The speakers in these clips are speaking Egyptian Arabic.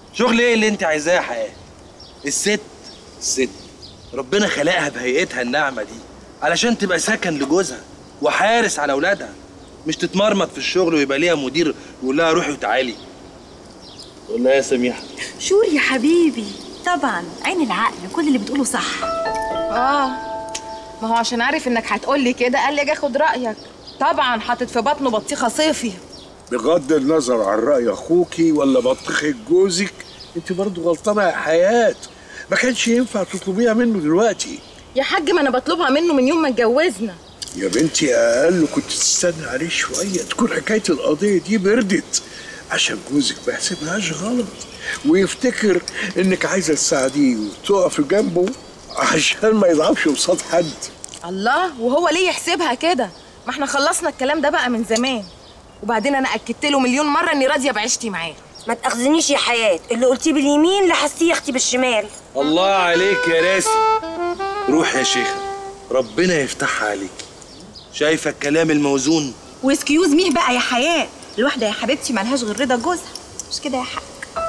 شغل ايه اللي انت عايزاه يا حياه الست الست ربنا خلقها بهيئتها الناعمه دي علشان تبقى سكن لجوزها وحارس على اولادها مش تتمرمط في الشغل ويبقى ليها مدير يقول لها روحي وتعالي ولا يا سميحه شور يا حبيبي طبعا عين العقل كل اللي بتقوله صح اه ما هو عشان عارف انك هتقول لي كده قال لي اجي اخد رايك طبعا حاطط في بطنه بطيخه صيفي بغض النظر عن رأي أخوكي ولا بطيخة جوزك أنت برضو غلطانة يا حياة ما كانش ينفع تطلبيها منه دلوقتي يا حاج ما انا بطلبها منه من يوم ما اتجوزنا يا بنتي أقل كنت تستنى عليه شوية تكون حكاية القضية دي بردت عشان جوزك ما يحسبهاش غلط ويفتكر إنك عايزة تساعديه وتقفي جنبه عشان ما يضعفش قصاد حد الله وهو ليه يحسبها كده ما احنا خلصنا الكلام ده بقى من زمان وبعدين انا اكدت له مليون مره اني راضيه بعيشتي معاه ما تاخذنيش يا حياه اللي قلتيه باليمين لحستيه يا اختي بالشمال الله عليك يا راسي روح يا شيخة ربنا يفتحها عليك شايفة الكلام الموزون واسكيوز ميه بقى يا حياه الواحده يا حبيبتي ملهاش غير رضا جوزها مش كده يا حاج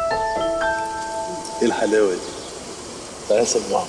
ايه الحلاوة دي تعالى سمعها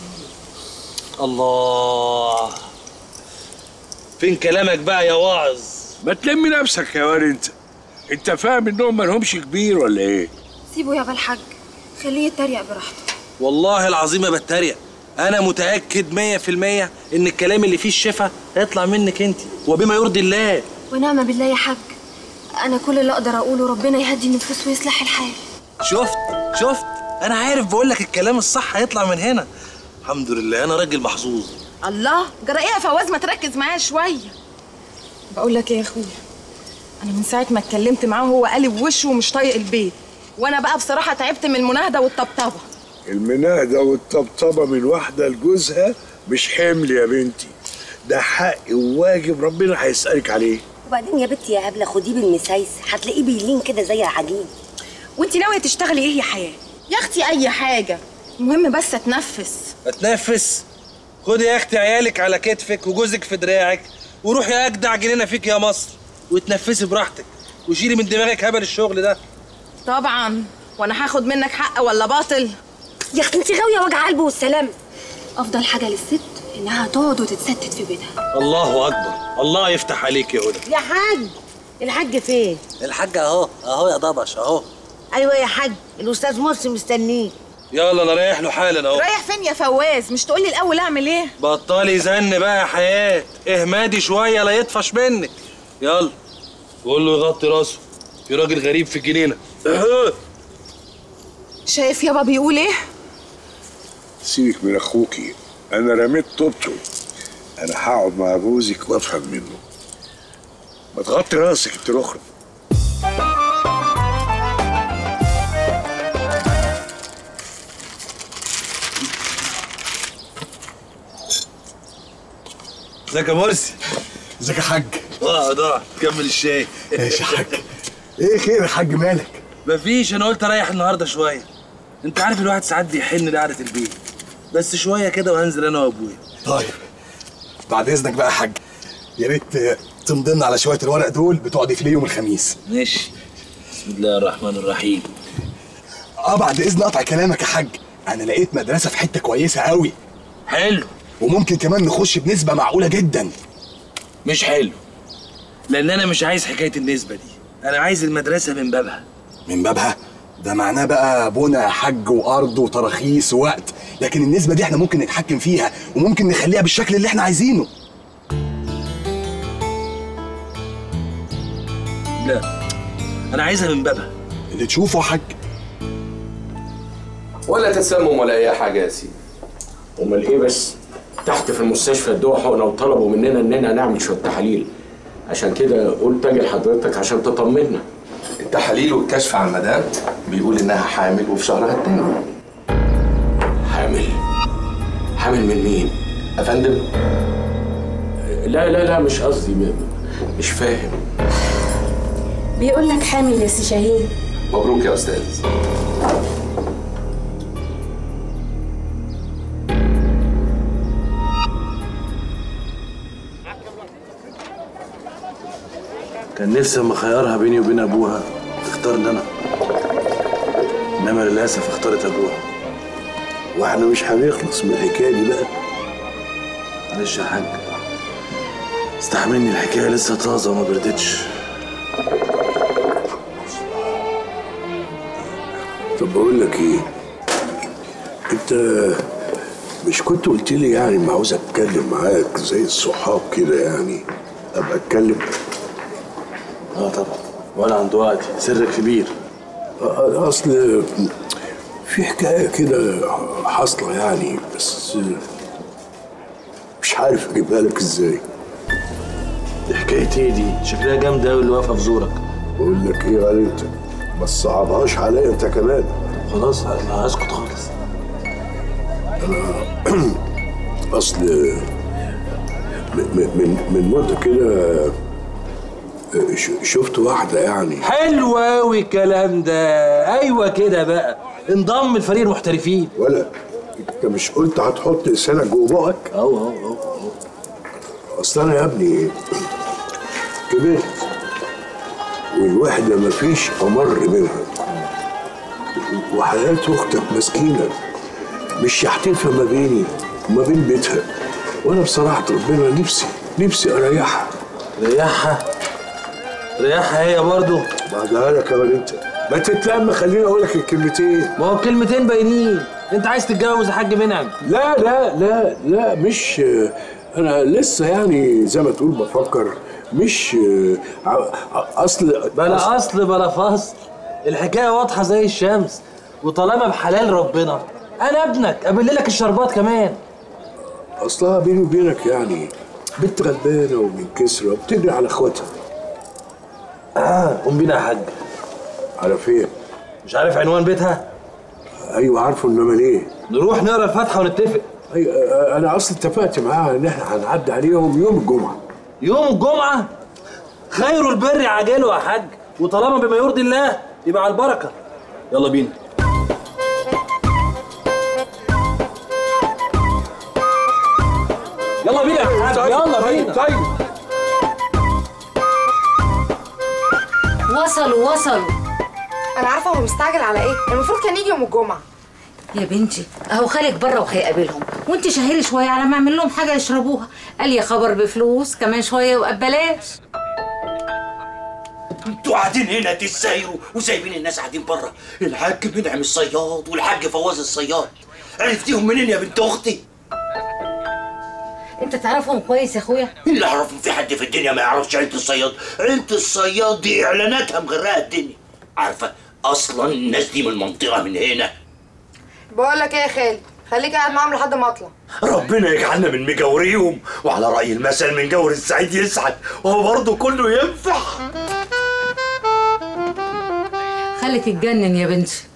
الله فين كلامك بقى يا واعظ ما تلمي نفسك يا واد انت انت فاهم انهم مالهمش كبير ولا ايه سيبه يابا الحاج خليه يتريق براحته والله العظيم ما بتريق انا متاكد مية في المية ان الكلام اللي فيه الشفا هيطلع منك انت وبما يرضي الله ونعم بالله يا حاج انا كل اللي اقدر اقوله ربنا يهدي النفوس ويصلح الحال شفت شفت انا عارف بقول لك الكلام الصح هيطلع من هنا الحمد لله انا راجل محظوظ الله جرى ايه يا فواز ما تركز معايا شويه بقول لك ايه يا اخويا انا من ساعه ما اتكلمت معاه وهو قالب وشه ومش طايق البيت وانا بقى بصراحه تعبت من المناهده والطبطبه المناهدة والطبطبة من واحدة لجوزها مش حمل يا بنتي ده حق وواجب ربنا هيسألك عليه وبعدين يا بنتي يا هبله خديه بالمسايس هتلاقيه بيلين كده زي العجين وانت ناويه تشتغلي ايه يا حياه يا اختي اي حاجه المهم بس اتنفس اتنفس خدي يا اختي عيالك على كتفك وجوزك في دراعك وروحي اجدع جنينه فيك يا مصر وتنفسي براحتك وشيلي من دماغك هبل الشغل ده طبعا وانا هاخد منك حق ولا باطل يا اختي انت غاويه وجع قلب والسلام افضل حاجه للست انها تقعد وتتستت في بيتها الله اكبر الله يفتح عليك يا هدى يا حاج الحاج فين؟ الحاج اهو اهو يا ضبش اهو ايوه يا حاج الاستاذ مرسي مستنيك يلا انا رايح له حالا اهو رايح فين يا فواز مش تقولي الاول اعمل ايه بطلي زن بقى يا حياة اهمادي شوية لا يطفش منك يلا قول له يغطي راسه في راجل غريب في الجنينة شايف يابا بيقول ايه سيبك من اخوكي انا رميت طوبته انا هقعد مع جوزك وافهم منه ما تغطي راسك انت الاخرى ازيك يا مرسي ازيك يا حاج اقعد اقعد كمل الشاي ماشي يا حاج ايه خير يا حاج مالك مفيش انا قلت اريح النهارده شويه انت عارف الواحد ساعات بيحن لقعده البيت بس شويه كده وهنزل انا وابويا طيب بعد اذنك بقى يا حاج يا ريت آه، تمضي لنا على شويه الورق دول بتوع ديفلي يوم الخميس ماشي بسم الله الرحمن الرحيم اه بعد اذن قطع كلامك يا حاج انا لقيت مدرسه في حته كويسه قوي حلو وممكن كمان نخش بنسبه معقوله جدا مش حلو لان انا مش عايز حكايه النسبه دي انا عايز المدرسه من بابها من بابها ده معناه بقى بنى يا حاج وارض وتراخيص ووقت لكن النسبه دي احنا ممكن نتحكم فيها وممكن نخليها بالشكل اللي احنا عايزينه لا انا عايزها من بابها اللي تشوفه يا حاج ولا تسمم ولا اي حاجه يا سيدي امال ايه بس تحت في المستشفى ادوها حقنه وطلبوا مننا اننا نعمل شويه تحاليل عشان كده قلت اجي لحضرتك عشان تطمنا التحاليل والكشف عن مدام بيقول انها حامل وفي شهرها التاني حامل حامل من مين يا فندم لا لا لا مش قصدي م- مش فاهم بيقول لك حامل يا سي شاهين مبروك يا استاذ كان نفسي اما اخيرها بيني وبين ابوها تختارني انا انما للاسف اختارت ابوها واحنا مش هنخلص من الحكايه دي بقى معلش يا حاج استحملني الحكايه لسه طازه وما بردتش طب بقول لك ايه انت مش كنت قلت لي يعني ما عاوز اتكلم معاك زي الصحاب كده يعني ابقى اتكلم اه طبعا وانا عند وقتي سرك كبير اصل في حكايه كده حاصله يعني بس مش عارف اجيبها لك ازاي دي حكايه ايه دي شكلها جامده قوي اللي واقفه في زورك بقول لك ايه قال انت ما تصعبهاش عليا انت كمان خلاص انا هسكت خالص اصل م- م- من من مده كده ش- شفت واحده يعني حلو قوي الكلام ده ايوه كده بقى انضم لفريق المحترفين ولا انت مش قلت هتحط لسانك جوه بقك اهو اهو اهو اصل انا يا ابني كبرت والوحده مفيش امر منها وحياه اختك مسكينه مش هتنفع ما بيني وما بين بيتها وانا بصراحه ربنا نفسي نفسي اريحها ريحها ريحها هي برضو بعدها لك كمان انت ما تتلم خليني اقول لك الكلمتين ما هو كلمتين باينين انت عايز تتجوز يا حاج منعم لا لا لا لا مش انا لسه يعني زي ما تقول بفكر مش ع- اصل بلا اصل بلا فصل الحكايه واضحه زي الشمس وطالما بحلال ربنا انا ابنك ابل لك الشربات كمان اصلها بيني وبينك يعني بنت غلبانه ومن كسرى وبتجري على اخواتها اه قوم بينا يا حاج على فين؟ مش عارف عنوان بيتها ايوه عارفه انما ليه؟ نروح نقرا الفاتحه ونتفق أيوة انا اصلا اتفقت معاها ان احنا هنعدي عليهم يوم الجمعه يوم الجمعه خير البر عاجله يا حاج وطالما بما يرضي الله يبقى على البركه يلا بينا يلا بينا يا حاج يلا بينا طيب وصلوا وصلوا انا عارفه هو مستعجل على ايه المفروض كان يجي يوم الجمعه يا بنتي اهو خالك بره وهيقابلهم وانت شهري شويه على ما اعمل لهم حاجه يشربوها قال يا خبر بفلوس كمان شويه وببلاش انتوا قاعدين هنا تسايروا وسايبين الناس قاعدين بره الحاج منعم الصياد والحاج فواز الصياد عرفتيهم منين يا بنت اختي؟ انت تعرفهم كويس يا اخويا اللي اعرفه في حد في الدنيا ما يعرفش عيله الصياد عيله الصياد دي اعلاناتها مغرقه الدنيا عارفه اصلا الناس دي من المنطقه من هنا بقول لك ايه يا خالد خليك قاعد معاهم لحد ما اطلع ربنا يجعلنا من مجاوريهم وعلى راي المثل من جور السعيد يسعد وهو برضه كله ينفع خلك اتجنن يا بنتي